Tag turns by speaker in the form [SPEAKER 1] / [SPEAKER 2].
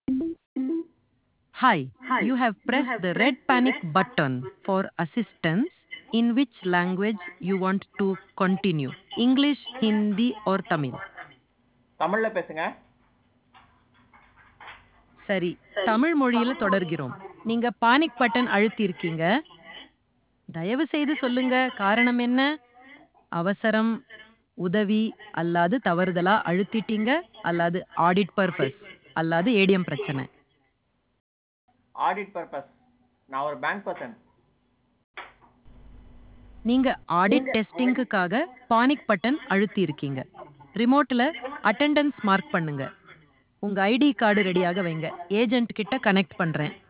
[SPEAKER 1] Hi, you have pressed the red panic button for assistance. In which language you want to continue? English, Hindi, or Tamil?
[SPEAKER 2] தமிழ்ல பேசுங்க
[SPEAKER 1] சரி தமிழ் மொழியில தொடர்கிறோம் நீங்க panic button அழுத்தியிருக்கீங்க தயவு செய்து சொல்லுங்க காரணம் என்ன அவசரம் உதவி அல்லாது தவறுதலா அழுத்திட்டீங்க அல்லாது ஆடிட் பர்பஸ் அல்லாது ஏடிஎம் பிரச்சனை
[SPEAKER 2] ஆடிட் பர்பஸ் நான் ஒரு பேங்க் பர்சன்
[SPEAKER 1] நீங்க ஆடிட் டெஸ்டிங்குக்காக பானிக் பட்டன் அழுத்தி இருக்கீங்க ரிமோட்ல அட்டெண்டன்ஸ் மார்க் பண்ணுங்க உங்க ஐடி கார்டு ரெடியாக வைங்க ஏஜென்ட் கிட்ட கனெக்ட் பண்றேன்